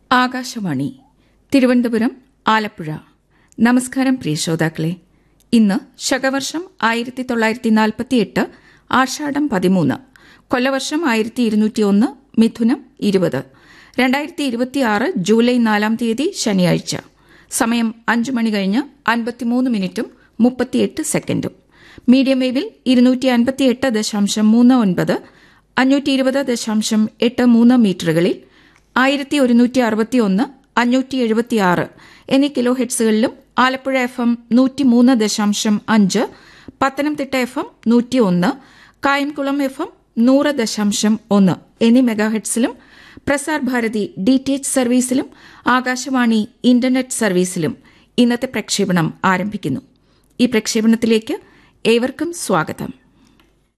ആകാശവാണി തിരുവനന്തപുരം ആലപ്പുഴ നമസ്കാരം പ്രിയ ശ്രോതാക്കളെ ഇന്ന് ശകവർഷം ആയിരത്തി തൊള്ളായിരത്തി നാൽപ്പത്തിയെട്ട് ആഷാഢം പതിമൂന്ന് കൊല്ലവർഷം ആയിരത്തി ഇരുന്നൂറ്റിയൊന്ന് മിഥുനം ഇരുപത് രണ്ടായിരത്തി ഇരുപത്തിയാറ് ജൂലൈ നാലാം തീയതി ശനിയാഴ്ച സമയം അഞ്ചു മണി കഴിഞ്ഞ് അൻപത്തിമൂന്ന് മിനിറ്റും മുപ്പത്തിയെട്ട് സെക്കൻഡും മീഡിയം വേവിൽ ഇരുന്നൂറ്റി അൻപത്തിയെട്ട് ദശാംശം മൂന്ന് ഒൻപത് അഞ്ഞൂറ്റി ഇരുപത് ദശാംശം എട്ട് മൂന്ന് മീറ്ററുകളിൽ ആയിരത്തി ഒരുന്നൂറ്റി അറുപത്തിയൊന്ന് അഞ്ഞൂറ്റി എഴുപത്തിയാറ് എന്നീ കിലോ ഹെഡ്സുകളിലും ആലപ്പുഴ എഫ് എം നൂറ്റിമൂന്ന് ദശാംശം അഞ്ച് പത്തനംതിട്ട എഫ് എം നൂറ്റി ഒന്ന് കായംകുളം എഫ് എം നൂറ് ദശാംശം ഒന്ന് എന്നീ മെഗാഹെഡ്സിലും Prasar Bharati D T H സർവീസിലും ആകാശവാണി ഇന്റർനെറ്റ് സർവീസിലും ഇന്നത്തെ പ്രക്ഷേപണം ആരംഭിക്കുന്നു ഈ പ്രക്ഷേപണത്തിലേക്ക് ഏവർക്കും സ്വാഗതം